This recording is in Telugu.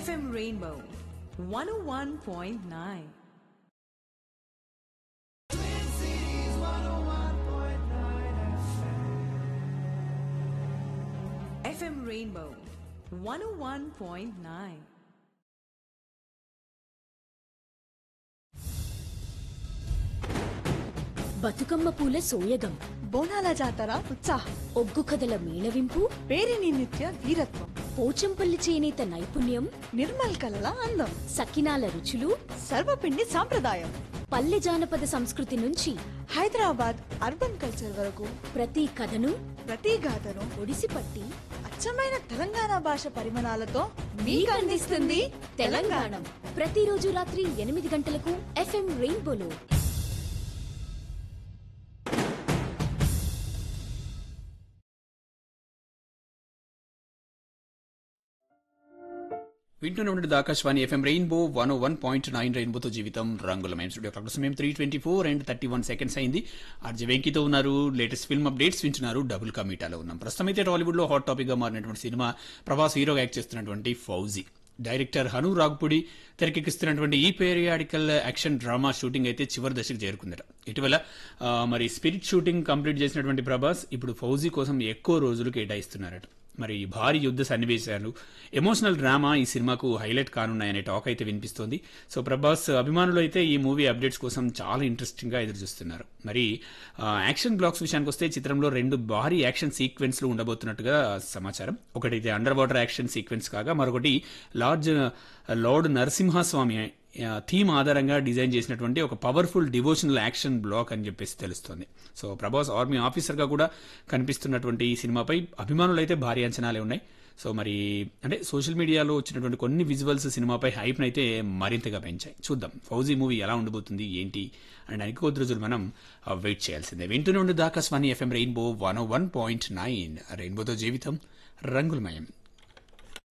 FM Rainbow 101.9. FM Rainbow 101.9. Bathukamma పూల సోయగం బోనాల జాతర ఉత్సాహం ఒగ్గు కథల మేళవింపు పేరిని నిత్య వీరత్వం పోచంపల్లి చేనేత నైపుణ్యం నిర్మల్ కలల అందం సకినాల రుచులు సర్వపిండి సాంప్రదాయం పల్లె జానపద సంస్కృతి నుంచి హైదరాబాద్ అర్బన్ కల్చర్ వరకు ప్రతి కథను ప్రతి గాథను ఒడిసిపట్టి అచ్చమైన తెలంగాణ భాష పరిమాణాలతో మీకు అందిస్తుంది తెలంగాణ ప్రతిరోజు రాత్రి ఎనిమిది గంటలకు ఎఫ్ఎం రెయిన్బోలో వింటూనే ఉండేది Akashvani FM rainbow one one point nine రెయిన్బోతో జీవితం రంగుల మేము స్టూడియో క్లాక్ సమయం three twenty four and thirty one seconds అయింది ఆర్జే వెంకీతో ఉన్నారు లేటెస్ట్ ఫిల్మ్ అప్డేట్స్ వింటున్నారు డబుల్ కమీటాలో ఉన్నాం ప్రస్తుతం అయితే టాలీవుడ్ లో హాట్ టాపిక్ గా మారినటువంటి సినిమా ప్రభాస్ హీరోగా యాక్ట్ చేస్తున్నటువంటి ఫౌజీ డైరెక్టర్ హను రాగ్పుడి తెరకెక్కిస్తున్నటువంటి ఈ పేరియాడికల్ యాక్షన్ డ్రామా షూటింగ్ అయితే చివరి దశకు చేరుకుందట ఇటీవల ఆ, మరి స్పిరిట్ షూటింగ్ కంప్లీట్ చేసినటువంటి ప్రభాస్ ఇప్పుడు ఫౌజీ కోసం ఎక్కువ రోజులు కేటాయిస్తున్నారట మరి భారీ యుద్ధ సన్నివేశాలు ఎమోషనల్ డ్రామా ఈ సినిమాకు హైలైట్ కానున్నాయనే టాక్ అయితే వినిపిస్తోంది సో ప్రభాస్ అభిమానులు అయితే ఈ మూవీ అప్డేట్స్ కోసం చాలా ఇంట్రెస్టింగ్ గా ఎదురు చూస్తున్నారు మరి ఆ, యాక్షన్ బ్లాక్స్ విషయానికి వస్తే చిత్రంలో రెండు భారీ యాక్షన్ సీక్వెన్స్లు ఉండబోతున్నట్టుగా సమాచారం ఒకటి అండర్ వాటర్ యాక్షన్ సీక్వెన్స్ కాగా మరొకటి లార్డ్ లార్డ్ నరసింహస్వామి ఆ, థీమ్ ఆధారంగా డిజైన్ చేసినటువంటి ఒక పవర్ఫుల్ డివోషనల్ యాక్షన్ బ్లాక్ అని చెప్పేసి తెలుస్తోంది సో ప్రభాస్ ఆర్మీ ఆఫీసర్గా కూడా కనిపిస్తున్నటువంటి ఈ సినిమాపై అభిమానులు అయితే భారీ అంచనాలే ఉన్నాయి సో మరి అంటే సోషల్ మీడియాలో వచ్చినటువంటి కొన్ని విజువల్స్ సినిమాపై హైప్ను అయితే మరింతగా పెంచాయి చూద్దాం ఫౌజీ మూవీ ఎలా ఉండబోతుంది ఏంటి అనడానికి కొద్ది రోజులు మనం వెయిట్ చేయాల్సిందే వింటూనే ఉండే Akashvani FM rainbow one one point nine రెయిన్బోతో జీవితం రంగులమయం